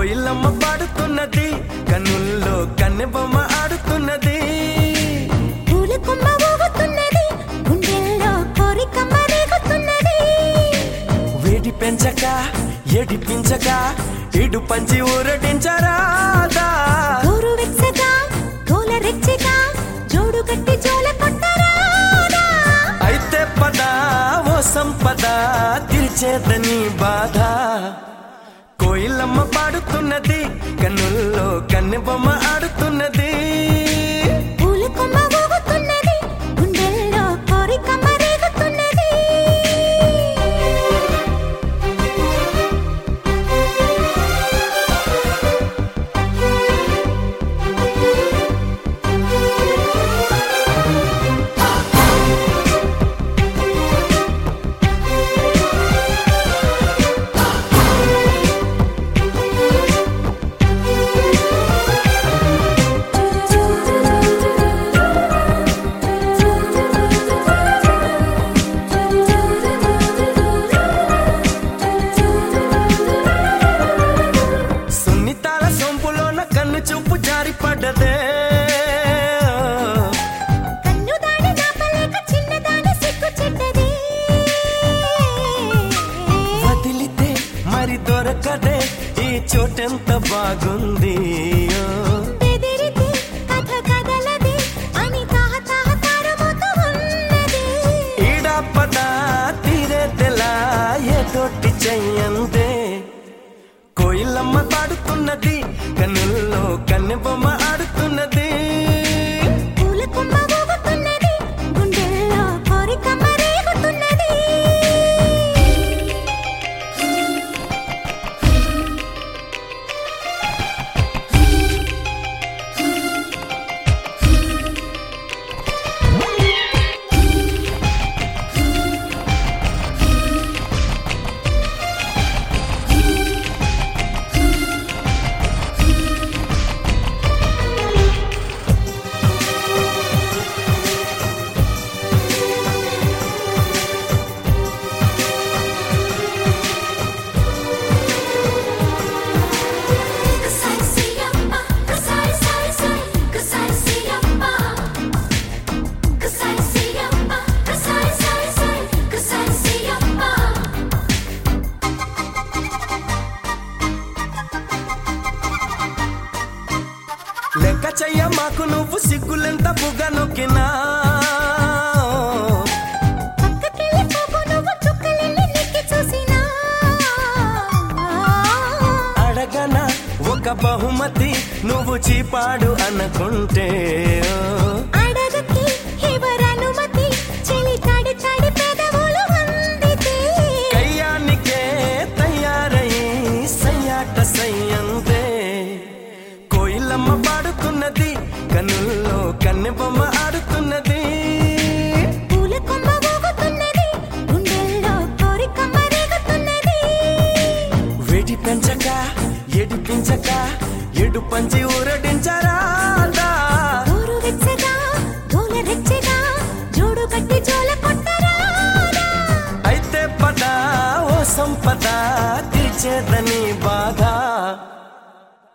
కోయిలమ్మ పాడుతున్నది కన్నుల్లో కన్నెబొమ్మ ఆడుతున్నది పూల కొమ్మ ఊగుతున్నది గుండెల్లో కోరికమ్మ రేగుతున్నది వేడి పెంచక ఎడిపించక ఇడు పంచి ఊరటించరాదా గోరు వెచ్చగా గోల రెచ్చగా జోడు గట్టి జోల కొట్టరాదా అయితే పద ఓ సంపద తీర్చేదని బాధ కోయిలమ్మ పాడుతున్నది కన్నుల్లో కన్నెబొమ్మ ఆడుతున్నది పూల కొమ్మ ఊగుతున్నది గుండెల్లో కోరికమ్మ రేగుతున్నది సున్నితాల సొంపులోన కన్ను చూపు జారి పడ్డదే కన్ను దాడి నాపలేక చిన్నదాని సిగ్గు చెడ్డది వదిలితే మరి దొరకదే ఈ చోటెంత బాగుంది ఓ. బెదిరితే కథ కదలది అని తాహ తాహ తారమోతూ ఉన్నది ఈడా పద తీరేదెలా ఏ తోటి చెయ్యందే కోయిలమ్మ పాడుతున్నది కన్నుల్లో కన్నెబొమ్మ ఆడుతున్నది పూల కొమ్మ ఊగుతున్నది గుండెల్లో కోరికమ్మ రేగుతున్నది Kasai siyamba, kasai sai sai, kasai siyamba. Kasai siyamba, kasai sai sai, kasai siyamba. లెక్క చెయ్య మాకు నువ్వు సిగ్గులెంత బుగ్గ నొక్కినా పక్కకెళ్ళి పోకు నువ్వు చుక్కలెళ్ళి నెక్కి చూసినా అడగన ఒక బహుమతి నువ్వు చీపాడు అనుకుంటే ఓ. అడగకి ఎవరనుమతి చెలి తడి తడి పెదవులు వందితే కయ్యానికే తయారయి సయ్యాట సయ్యందే కోయిలమ్మ పాడుతున్నది కన్నుల్లో కన్నెబొమ్మ ఆడుతున్నది పూల కొమ్మ ఊగుతున్నది గుండెల్లో కోరికమ్మ రేగుతున్నది వేడి పెంచక ఎడిపించక ఎడు పంచి ఊరడించరా